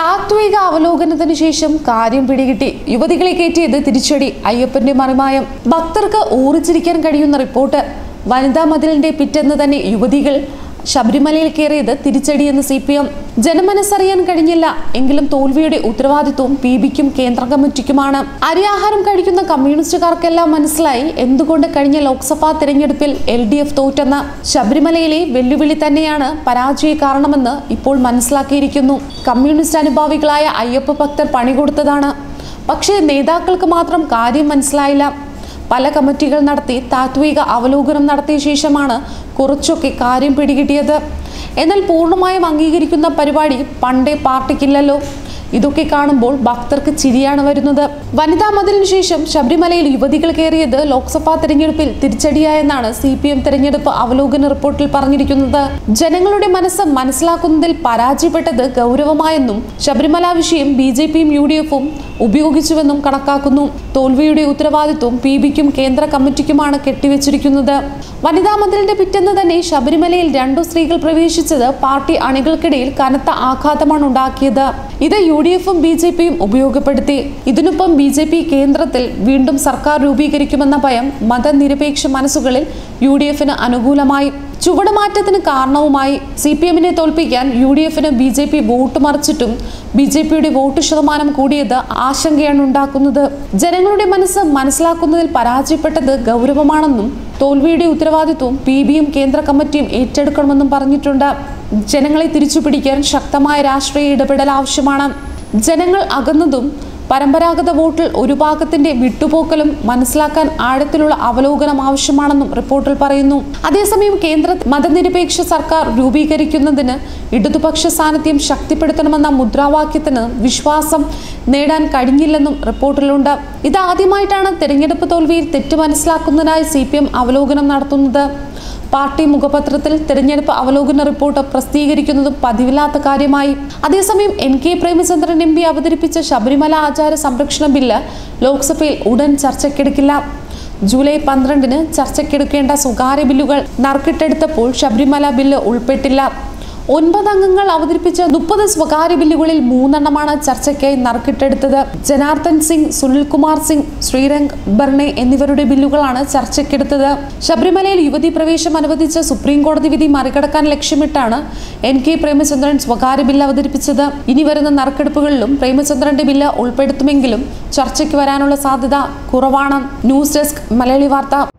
താത്വിക അവലോകനത്തിന് ശേഷം കാര്യം പിടികിട്ടി യുവതികളെ കയറ്റിയത് തിരിച്ചടി അയ്യപ്പന്റെ മറിമായം ഭക്തർക്ക് ഊറിച്ചിരിക്കാൻ കഴിയുന്ന റിപ്പോർട്ട് വനിതാ മതിലിന്റെ പിറ്റെന്ന് തന്നെ യുവതികൾ ശബരിമലയിൽ കയറിയത് തിരിച്ചടിയെന്ന് സി പി എം ജനമനസ്സറിയാൻ കഴിഞ്ഞില്ല എങ്കിലും തോൽവിയുടെ ഉത്തരവാദിത്വവും പി ബിക്കും കേന്ദ്ര കമ്മിറ്റിക്കുമാണ് അരിയാഹാരം കഴിക്കുന്ന കമ്മ്യൂണിസ്റ്റുകാർക്കെല്ലാം മനസ്സിലായി എന്തുകൊണ്ട് കഴിഞ്ഞ ലോക്സഭാ തെരഞ്ഞെടുപ്പിൽ എൽ ഡി എഫ് തോറ്റെന്ന് ശബരിമലയിലെ വെല്ലുവിളി തന്നെയാണ് പരാജയ കാരണമെന്ന് ഇപ്പോൾ മനസ്സിലാക്കിയിരിക്കുന്നു കമ്മ്യൂണിസ്റ്റ് അനുഭാവികളായ അയ്യപ്പ ഭക്തർ പണി കൊടുത്തതാണ് പക്ഷേ നേതാക്കൾക്ക് മാത്രം കാര്യം മനസ്സിലായില്ല പല കമ്മിറ്റികൾ നടത്തി താത്വിക അവലോകനം നടത്തിയ ശേഷമാണ് കുറച്ചൊക്കെ കാര്യം പിടികിട്ടിയത് എന്നാൽ പൂർണ്ണമായും അംഗീകരിക്കുന്ന പരിപാടി പണ്ടേ പാർട്ടിക്കില്ലല്ലോ ഇതൊക്കെ കാണുമ്പോൾ ഭക്തർക്ക് ചിരിയാണ് വരുന്നത് വനിതാ മതിലിനു ശേഷം ശബരിമലയിൽ യുവതികൾ കയറിയത് ലോക്സഭാ തെരഞ്ഞെടുപ്പിൽ തിരിച്ചടിയായെന്നാണ് സി പി എം തെരഞ്ഞെടുപ്പ് അവലോകന റിപ്പോർട്ടിൽ പറഞ്ഞിരിക്കുന്നത് ജനങ്ങളുടെ മനസ്സ് മനസ്സിലാക്കുന്നതിൽ പരാജയപ്പെട്ടത് ഗൗരവമായെന്നും ശബരിമല വിഷയം ബി ജെ പിയും യു ഡി എഫും ഉപയോഗിച്ചുവെന്നും കണക്കാക്കുന്നു തോൽവിയുടെ ഉത്തരവാദിത്വം പി ബിക്കും കേന്ദ്ര കമ്മിറ്റിക്കുമാണ് കെട്ടിവെച്ചിരിക്കുന്നത് വനിതാ മതിലിന്റെ പിറ്റെന്ന് തന്നെ ശബരിമലയിൽ രണ്ടു സ്ത്രീകൾ പ്രവേശിച്ചത് പാർട്ടി അണികൾക്കിടയിൽ കനത്ത ആഘാതമാണ് ഉണ്ടാക്കിയത് ഇത് യു ഡി എഫും ബി ജെ പിയും ഉപയോഗപ്പെടുത്തി ഇതിനൊപ്പം ബി ജെ പി കേന്ദ്രത്തിൽ വീണ്ടും സർക്കാർ രൂപീകരിക്കുമെന്ന ഭയം മതനിരപേക്ഷ മനസ്സുകളിൽ യു ഡി എഫിന് അനുകൂലമായി ചുവടുമാറ്റത്തിന് കാരണവുമായി സി പി എമ്മിനെ തോൽപ്പിക്കാൻ യു ഡി എഫിന് ബി ജെ പി വോട്ട് മറിച്ചിട്ടും ബി ജെ പിയുടെ വോട്ട് ശതമാനം കൂടിയത് ആശങ്കയാണ് ഉണ്ടാക്കുന്നത് ജനങ്ങളുടെ മനസ്സ് മനസ്സിലാക്കുന്നതിൽ പരാജയപ്പെട്ടത് ഗൗരവമാണെന്നും തോൽവിയുടെ ഉത്തരവാദിത്വം പി ബിയും കേന്ദ്ര കമ്മിറ്റിയും ഏറ്റെടുക്കണമെന്നും പറഞ്ഞിട്ടുണ്ട് ജനങ്ങളെ തിരിച്ചുപിടിക്കാൻ ശക്തമായ രാഷ്ട്രീയ ഇടപെടൽ ആവശ്യമാണ് ജനങ്ങൾ അകന്നതും പരമ്പരാഗത വോട്ടിൽ ഒരു ഭാഗത്തിന്റെ വിട്ടുപോക്കലും മനസ്സിലാക്കാൻ ആഴത്തിലുള്ള അവലോകനം ആവശ്യമാണെന്നും റിപ്പോർട്ടിൽ പറയുന്നു അതേസമയം കേന്ദ്ര മതനിരപേക്ഷ സർക്കാർ രൂപീകരിക്കുന്നതിന് ഇടതുപക്ഷ സാന്നിധ്യം ശക്തിപ്പെടുത്തണമെന്ന മുദ്രാവാക്യത്തിന് വിശ്വാസം നേടാൻ കഴിഞ്ഞില്ലെന്നും റിപ്പോർട്ടിലുണ്ട് ഇതാദ്യമായിട്ടാണ് തെരഞ്ഞെടുപ്പ് തോൽവിയിൽ തെറ്റ് മനസ്സിലാക്കുന്നതിനായി സി അവലോകനം നടത്തുന്നത് പാർട്ടി മുഖപത്രത്തിൽ തെരഞ്ഞെടുപ്പ് അവലോകന റിപ്പോർട്ട് പ്രസിദ്ധീകരിക്കുന്നതും പതിവില്ലാത്ത കാര്യമായി അതേസമയം N K Premachandran M P അവതരിപ്പിച്ച ശബരിമല ആചാര സംരക്ഷണ ബില്ല് ലോക്സഭയിൽ ഉടൻ ചർച്ചയ്ക്കെടുക്കില്ല ജൂലൈ പന്ത്രണ്ടിന് ചർച്ചയ്ക്കെടുക്കേണ്ട സ്വകാര്യ ബില്ലുകൾ നറുക്കിട്ടെടുത്തപ്പോൾ ശബരിമല ബില്ല് ഉൾപ്പെട്ടില്ല ഒൻപത് അംഗങ്ങൾ അവതരിപ്പിച്ച മുപ്പത് സ്വകാര്യ ബില്ലുകളിൽ മൂന്നെണ്ണമാണ് ചർച്ചയ്ക്കായി നറുക്കിട്ടെടുത്തത് ജനാർദ്ദൻ സിംഗ് സുനിൽകുമാർ സിംഗ് ശ്രീരംഗ് ബർണെ എന്നിവരുടെ ബില്ലുകളാണ് ചർച്ചയ്ക്കെടുത്തത് ശബരിമലയിൽ യുവതി പ്രവേശം അനുവദിച്ച സുപ്രീം കോടതി വിധി മറികടക്കാൻ ലക്ഷ്യമിട്ടാണ് എൻ കെ പ്രേമചന്ദ്രൻ സ്വകാര്യ ബില്ല് അവതരിപ്പിച്ചത് ഇനി വരുന്ന നറുക്കെടുപ്പുകളിലും പ്രേമചന്ദ്രന്റെ ബില്ല് ഉൾപ്പെടുത്തുമെങ്കിലും ചർച്ചയ്ക്ക് വരാനുള്ള സാധ്യത കുറവാണ് ന്യൂസ് ഡെസ്ക് മലയാളി വാർത്ത